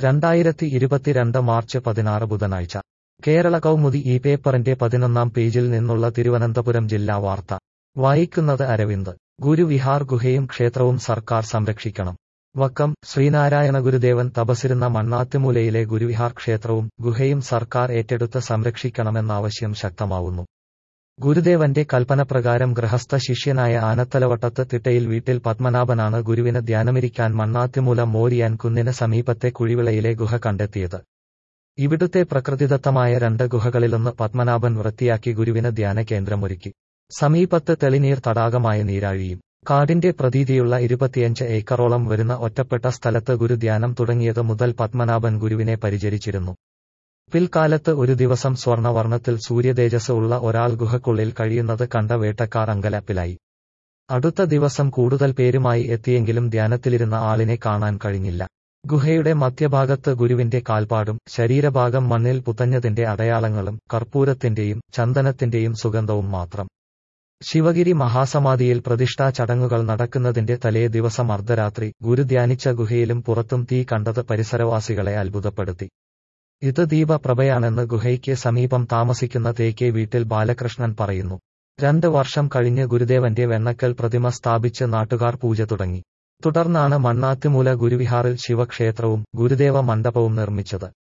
രണ്ടായിരത്തി ഇരുപത്തിരണ്ട് മാർച്ച് പതിനാറ് ബുധനാഴ്ച കേരള കൗമുദി ഈ പേപ്പറിന്റെ പതിനൊന്നാം പേജിൽ നിന്നുള്ള തിരുവനന്തപുരം ജില്ലാ വാർത്ത വായിക്കുന്നത് അരവിന്ദ് ഗുരുവിഹാർ ഗുഹയും ക്ഷേത്രവും സർക്കാർ സംരക്ഷിക്കണം വക്കം ശ്രീനാരായണ ഗുരുദേവൻ തപസിരുന്ന മണ്ണാത്തുമൂലയിലെ ഗുരുവിഹാർ ക്ഷേത്രവും ഗുഹയും സർക്കാർ ഏറ്റെടുത്ത് സംരക്ഷിക്കണമെന്ന ആവശ്യം ശക്തമാവുന്നു ഗുരുദേവന്റെ കൽപ്പനപ്രകാരം ഗൃഹസ്ഥ ശിഷ്യനായ ആനത്തലവട്ടത്ത് തിട്ടയിൽ വീട്ടിൽ പത്മനാഭനാണ് ഗുരുവിന് ധ്യാനമിരിക്കാൻ മണ്ണാത്തിമൂല മോരിയാൻ കുന്നിന് സമീപത്തെ കുഴിവിളയിലെ ഗുഹ കണ്ടെത്തിയത് ഇവിടുത്തെ പ്രകൃതിദത്തമായ രണ്ട് ഗുഹകളിലൊന്ന് പത്മനാഭൻ വൃത്തിയാക്കി ഗുരുവിന് ധ്യാന കേന്ദ്രമൊരുക്കി സമീപത്ത് തെളിനീർ തടാകമായ നീരാഴിയും കാടിന്റെ പ്രതീതിയുള്ള ഇരുപത്തിയഞ്ച് ഏക്കറോളം വരുന്ന ഒറ്റപ്പെട്ട സ്ഥലത്ത് ഗുരുധ്യാനം തുടങ്ങിയത് മുതൽ പത്മനാഭൻ ഗുരുവിനെ പരിചരിച്ചിരുന്നു പിൽക്കാലത്ത് ഒരു ദിവസം സ്വർണവർണ്ണത്തിൽ സൂര്യതേജസ് ഉള്ള ഒരാൾ ഗുഹക്കുള്ളിൽ കഴിയുന്നത് കണ്ട വേട്ടക്കാർ അങ്കലപ്പിലായി അടുത്ത ദിവസം കൂടുതൽ പേരുമായി എത്തിയെങ്കിലും ധ്യാനത്തിലിരുന്ന ആളിനെ കാണാൻ കഴിഞ്ഞില്ല ഗുഹയുടെ മധ്യഭാഗത്ത് ഗുരുവിന്റെ കാൽപ്പാടും ശരീരഭാഗം മണ്ണിൽ പുതഞ്ഞതിന്റെ അടയാളങ്ങളും കർപ്പൂരത്തിന്റെയും ചന്ദനത്തിന്റെയും സുഗന്ധവും മാത്രം ശിവഗിരി മഹാസമാധിയിൽ പ്രതിഷ്ഠാ ചടങ്ങുകൾ നടക്കുന്നതിന്റെ തലേ ദിവസം അർദ്ധരാത്രി ഗുരു ധ്യാനിച്ച ഗുഹയിലും പുറത്തും തീ കണ്ടത് പരിസരവാസികളെ അത്ഭുതപ്പെടുത്തി ഇത് ദീപപ്രഭയാണെന്ന് ഗുഹയ്ക്ക് സമീപം താമസിക്കുന്ന തേക്കെ വീട്ടിൽ ബാലകൃഷ്ണൻ പറയുന്നു രണ്ട് വർഷം കഴിഞ്ഞ് ഗുരുദേവന്റെ വെണ്ണക്കൽ പ്രതിമ സ്ഥാപിച്ച് നാട്ടുകാർ പൂജ തുടങ്ങി തുടർന്നാണ് മണ്ണാത്തുമൂല ഗുരുവിഹാറിൽ ശിവക്ഷേത്രവും ഗുരുദേവ മണ്ഡപവും നിർമ്മിച്ചത്